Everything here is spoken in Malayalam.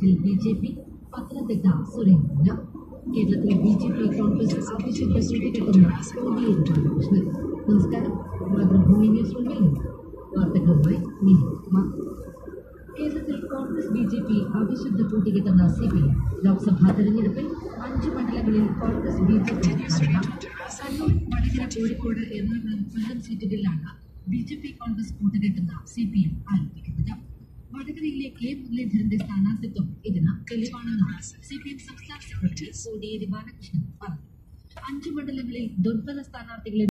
മണ്ഡലത്തിൽ ബി ജെ പി പത്തനംതിട്ട സുരേന്ദ്രന് കേരളത്തിൽ ബി ജെ പി കോൺഗ്രസ് അവിശുദ്ധ കൂട്ടിക്കെട്ടുന്ന കോടിയേരി ബാലകൃഷ്ണൻ നമസ്കാരം മാതൃഭൂമി ന്യൂസ് റൂമിൽ നിന്ന് വാർത്തകളുമായി മിനി കുമാർ കേരളത്തിൽ കോൺഗ്രസ് ബി ജെ പി അവിശുദ്ധ കൂട്ടുകെട്ടുന്ന സി പി എം ലോക്സഭാ തെരഞ്ഞെടുപ്പിൽ അഞ്ച് മണ്ഡലങ്ങളിൽ കോൺഗ്രസ് ബി ജെ പി ഭരണം കണ്ണൂർ വടകര കോഴിക്കോട് എറണാകുളം കൊല്ലം സീറ്റുകളിലാണ് ബി ജെ പി കോൺഗ്രസ് കൂട്ടുകെട്ടുന്ന സി പി എം ആരംഭിക്കുന്നത് വടകരയിലെ കെ മുരളീധരന്റെ സ്ഥാനാർത്ഥിത്വം ഇതിന് തെളിവാണെന്ന് സി പി എം സംസ്ഥാന സെക്രട്ടറി കോടിയേരി ബാലകൃഷ്ണൻ പറഞ്ഞു അഞ്ച് മണ്ഡലങ്ങളിൽ ദുർബല സ്ഥാനാർത്ഥികളെ